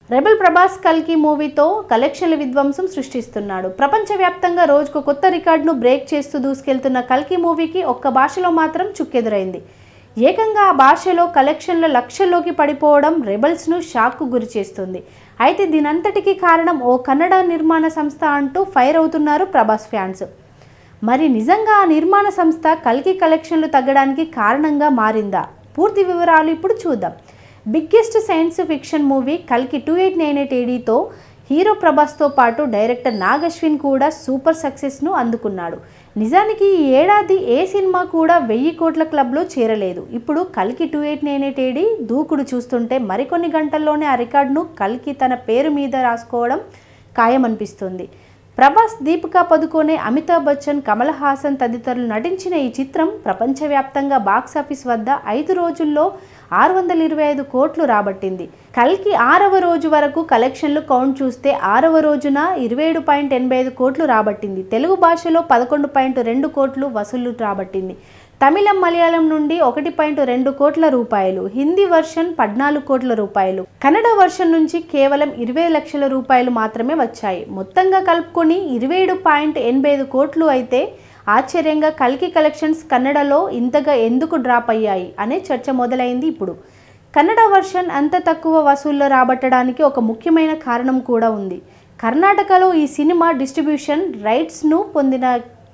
rebel Prabhas కల్కి మూవీతో కలెక్షన్ల విధ్వంసం సృష్టిస్తున్నాడు ప్రపంచవ్యాప్తంగా రోజుకు కొత్త రికార్డును బ్రేక్ చేస్తూ దూసుకెళ్తున్న కల్కి మూవీకి ఒక్క భాషలో మాత్రం చుక్కెదురైంది ఏకంగా ఆ భాషలో కలెక్షన్ల లక్షల్లోకి పడిపోవడం రెబల్స్ను షాక్కు గురి చేస్తుంది అయితే దీనంతటికీ కారణం ఓ కన్నడ నిర్మాణ సంస్థ అంటూ ఫైర్ అవుతున్నారు ప్రభాస్ ఫ్యాన్స్ మరి నిజంగా ఆ నిర్మాణ సంస్థ కల్కి కలెక్షన్లు తగ్గడానికి కారణంగా మారిందా పూర్తి వివరాలు ఇప్పుడు చూద్దాం బిగ్గెస్ట్ సైన్స్ ఫిక్షన్ మూవీ కల్కి two eight nine eight ఏడీతో hero ప్రభాస్తో పాటు డైరెక్టర్ నాగశ్విన్ కూడా సూపర్ సక్సెస్ను అందుకున్నాడు నిజానికి ఈ ఏడాది ఏ సినిమా కూడా వెయ్యి కోట్ల క్లబ్లో చేరలేదు ఇప్పుడు కల్కి two eight nine eight AD దూకుడు చూస్తుంటే మరికొన్ని గంటల్లోనే ఆ రికార్డును కల్కి తన పేరు మీద రాసుకోవడం ఖాయమనిపిస్తుంది ప్రభాస్ దీపికా పదుకోనే అమితాబ్ బచ్చన్ కమల్ హాసన్ తదితరులు నటించిన ఈ చిత్రం ప్రపంచవ్యాప్తంగా బాక్సాఫీస్ వద్ద ఐదు రోజుల్లో ఆరు వందల ఇరవై ఐదు కోట్లు రాబట్టింది కల్కి ఆరవ రోజు వరకు కలెక్షన్లు కౌంట్ చూస్తే ఆరవ రోజున ఇరవై ఏడు పాయింట్ ఎనభై ఐదు కోట్లు రాబట్టింది తెలుగు భాషలో పదకొండు పాయింట్ రెండు కోట్లు వసూలు రాబట్టింది తమిళం మలయాళం నుండి ఒకటి పాయింట్ రెండు కోట్ల రూపాయలు హిందీ వర్షన్ పద్నాలుగు కోట్ల రూపాయలు కన్నడ వర్షన్ నుంచి కేవలం ఇరవై లక్షల రూపాయలు మాత్రమే వచ్చాయి మొత్తంగా కలుపుకొని ఇరవై ఏడు పాయింట్ ఎనభై ఐదు కోట్లు అయితే ఆశ్చర్యంగా కల్కి కలెక్షన్స్ కన్నడలో ఇంతగా ఎందుకు డ్రాప్ అయ్యాయి అనే చర్చ మొదలైంది ఇప్పుడు కన్నడ వర్షన్ అంత తక్కువ వసూల్లో రాబట్టడానికి ఒక ముఖ్యమైన కారణం కూడా ఉంది కర్ణాటకలో ఈ సినిమా డిస్ట్రిబ్యూషన్ రైట్స్ను పొందిన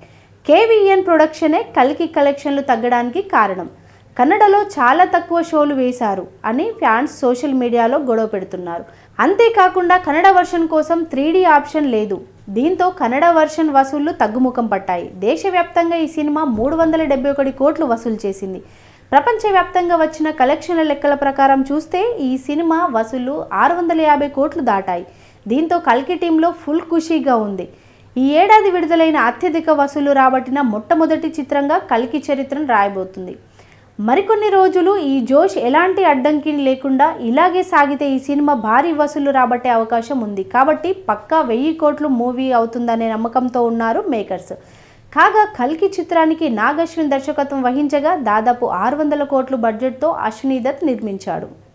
కేవీఎన్ ప్రొడక్షనే కల్కి కలెక్షన్లు తగ్గడానికి కారణం కన్నడలో చాలా తక్కువ షోలు వేశారు అని ఫ్యాన్స్ సోషల్ మీడియాలో గొడవ పెడుతున్నారు అంతేకాకుండా కన్నడ వర్షన్ కోసం త్రీ ఆప్షన్ లేదు దీంతో కన్నడ వర్షన్ వసూళ్లు తగ్గుముఖం పట్టాయి దేశవ్యాప్తంగా ఈ సినిమా మూడు వందల డెబ్బై ఒకటి కోట్లు వసూలు చేసింది ప్రపంచవ్యాప్తంగా వచ్చిన కలెక్షన్ల లెక్కల ప్రకారం చూస్తే ఈ సినిమా వసూళ్లు ఆరు వందల యాభై కోట్లు దాటాయి దీంతో కల్కి టీంలో ఫుల్ ఖుషీగా ఉంది ఈ ఏడాది విడుదలైన అత్యధిక వసూలు రాబట్టిన మొట్టమొదటి చిత్రంగా కల్కి చరిత్రను రాయబోతుంది మరికొన్ని రోజులు ఈ జోష్ ఎలాంటి అడ్డంకి లేకుండా ఇలాగే సాగితే ఈ సినిమా భారీ వసూలు రాబట్టే అవకాశం ఉంది కాబట్టి పక్కా వెయ్యి కోట్లు మూవీ అవుతుందనే నమ్మకంతో ఉన్నారు మేకర్స్ కాగా కల్కి చిత్రానికి నాగ్ అశ్విన్ దర్శకత్వం వహించగా దాదాపు ఆరు వందల కోట్లు బడ్జెట్తో అశ్వినీ దత్ నిర్మించాడు